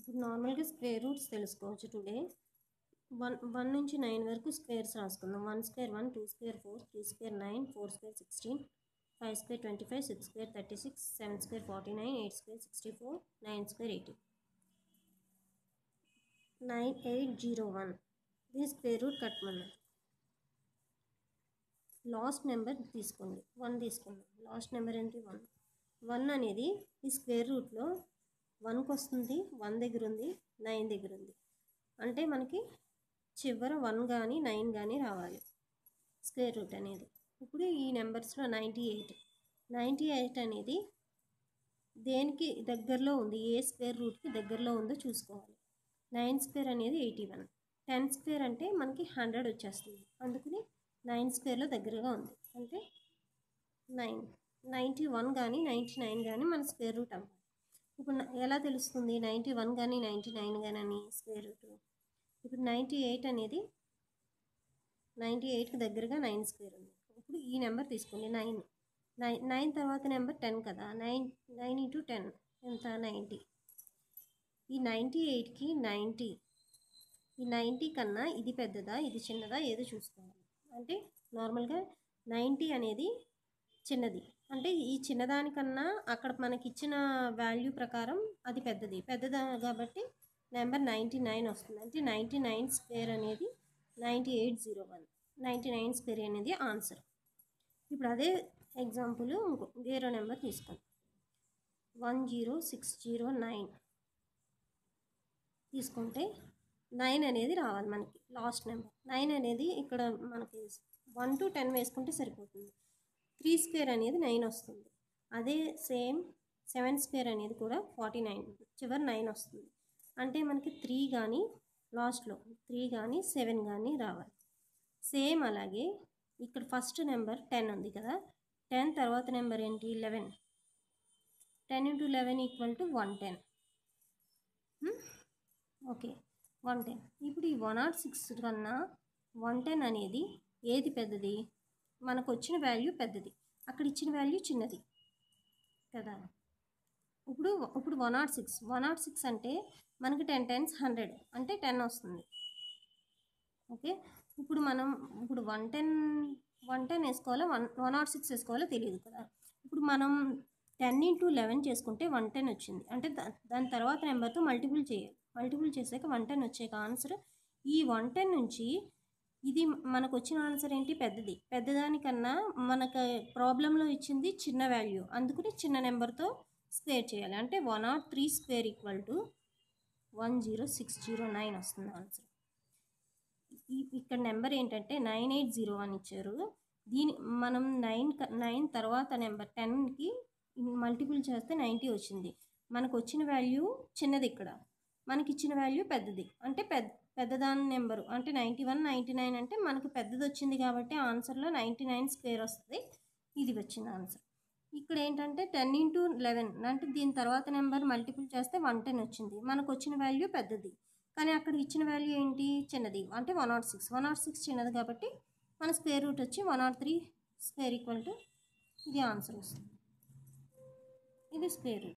ఇప్పుడు నార్మల్గా square roots తెలుసుకోవచ్చు టుడే వన్ వన్ నుంచి నైన్ వరకు స్క్వేర్స్ రాసుకుందాం one square one two square four three square nine four square sixteen five square twenty five six square thirty six seven square forty nine eight square sixty four nine square eighty nine eight zero one దీని square root కట్టమన్నారు last number తీసుకోండి one తీసుకుందాం last number ఏంటి one one అనేది ఈ square రూట్లో వన్కి వస్తుంది వన్ దగ్గర ఉంది నైన్ దగ్గర ఉంది అంటే మనకి చివర వన్ కానీ నైన్ కానీ రావాలి స్క్వేర్ రూట్ అనేది ఇప్పుడు ఈ నెంబర్స్లో నైంటీ ఎయిట్ నైంటీ ఎయిట్ అనేది దేనికి దగ్గరలో ఉంది ఏ స్క్వేర్ రూట్కి దగ్గరలో ఉందో చూసుకోవాలి నైన్ స్క్వేర్ అనేది ఎయిటీ వన్ టెన్ స్క్వేర్ అంటే మనకి హండ్రెడ్ వచ్చేస్తుంది అందుకని నైన్ స్క్వేర్లో దగ్గరగా ఉంది అంటే నైన్ నైంటీ వన్ కానీ నైంటీ నైన్ కానీ మన స్క్వేర్ రూట్ అవ్వాలి ఇప్పుడు న- ఎలా తెలుస్తుంది నైంటీ వన్ కానీ నైంటీ నైన్ కానీ అని స్క్వేర్ రూట్ ఇప్పుడు నైంటీ ఎయిట్ అనేది నైంటీ ఎయిట్కి దగ్గరగా నైన్ స్క్వేర్ ఉంది ఇప్పుడు ఈ నెంబర్ తీసుకోండి నైన్ నైన్ నైన్ తర్వాత నెంబర్ టెన్ కదా నైన్ నైన్ ఇంటూ టెన్ ఎంత నైంటీ ఈ నైంటీ ఎయిట్కి నైంటీ ఈ నైంటీ కన్నా ఇది పెద్దదా ఇది చిన్నదా ఏదో చూసుకోవాలి అంటే నార్మల్గా నైంటీ అనేది చిన్నది అంటే ఈ చిన్నదానికన్నా అక్కడ మనకి ఇచ్చిన వాల్యూ ప్రకారం అది పెద్దది పెద్దదా కాబట్టి నెంబర్ నైంటీ నైన్ వస్తుంది అంటే నైంటీ నైన్ స్క్వేర్ అనేది ninety eight zero one ninety nine square అనేది ఆన్సర్ ఇప్పుడు అదే ఎగ్జాంపుల్ ఇంకో వేరే నెంబర్ తీసుకోండి one zero six zero nine తీసుకుంటే నైన్ అనేది రావాలి మనకి లాస్ట్ నెంబర్ నైన్ అనేది ఇక్కడ మనకి వన్ టు టెన్ వేసుకుంటే సరిపోతుంది త్రీ స్క్వేర్ అనేది నైన్ వస్తుంది అదే సేమ్ సెవెన్ స్క్వేర్ అనేది కూడా ఫార్టీ నైన్ చివరి నైన్ వస్తుంది అంటే మనకి త్రీ కానీ లాస్ట్లో త్రీ కానీ సెవెన్ కానీ రావాలి సేమ్ అలాగే ఇక్కడ ఫస్ట్ నెంబర్ టెన్ ఉంది కదా టెన్ తర్వాత నెంబర్ ఏంటి eleven ten into eleven equal to one ten okay one ten ఇప్పుడు ఈ వన్ నాట్ సిక్స్ కన్నా వన్ టెన్ అనేది ఏది పెద్దది మనకు వచ్చిన వాల్యూ పెద్దది అక్కడ ఇచ్చిన వాల్యూ చిన్నది కదా ఇప్పుడు ఇప్పుడు one nought six one nought six అంటే మనకి టెన్ టెన్స్ హండ్రెడ్ అంటే టెన్ వస్తుంది ఓకే ఇప్పుడు మనం ఇప్పుడు వన్ టెన్ వన్ టెన్ వేసుకోవాలో వన్ వన్ నాట్ సిక్స్ వేసుకోవాలో తెలియదు కదా ఇప్పుడు మనం టెన్ ఇంటూ లెవెన్ చేసుకుంటే వన్ టెన్ వచ్చింది అంటే దా దాని తర్వాత నెంబర్తో మల్టిపుల్ చేయాలి మల్టిపుల్ చేసాక వన్ టెన్ వచ్చాక ఆన్సర్ ఈ వన్ టెన్ నుంచి ఇది మనకు వచ్చిన ఆన్సర్ ఏంటి పెద్దది పెద్దదానికన్నా మనకు ప్రాబ్లంలో ఇచ్చింది చిన్న వాల్యూ అందుకని చిన్న నెంబర్తో స్క్వేర్ చేయాలి అంటే one nought three square equal to one zero six zero nine వస్తుంది ఆన్సర్ ఈ- ఇక్కడ నెంబర్ ఏంటంటే నైన్ ఎయిట్ జీరో వన్ ఇచ్చారు దీని మనం నైన్ నైన్ తర్వాత నెంబర్ టెన్కి మల్టిపుల్ చేస్తే నైంటీ వచ్చింది మనకు వచ్చిన వాల్యూ చిన్నది ఇక్కడ మనకి ఇచ్చిన వాల్యూ పెద్దది అంటే పెద్ద పెద్దదాని నెంబరు అంటే నైంటీ వన్ నైంటీ నైన్ అంటే మనకి పెద్దది వచ్చింది కాబట్టి ఆన్సర్లో నైంటీ నైన్ స్క్వేర్ వస్తుంది ఇది వచ్చింది ఆన్సర్ ఇక్కడ ఏంటంటే టెన్ ఇంటూ లెవెన్ అంటే దీని తర్వాత నెంబర్ మల్టిపుల్ చేస్తే వన్ టెన్ వచ్చింది మనకు వచ్చిన వాల్యూ పెద్దది కానీ అక్కడ ఇచ్చిన వాల్యూ ఏంటి చిన్నది అంటే one nought six one nought six చిన్నది కాబట్టి మన స్క్వేర్ రూట్ వచ్చి one nought three square equal to ఇది ఆన్సర్ వస్తుంది ఇది స్క్వేర్ రూట్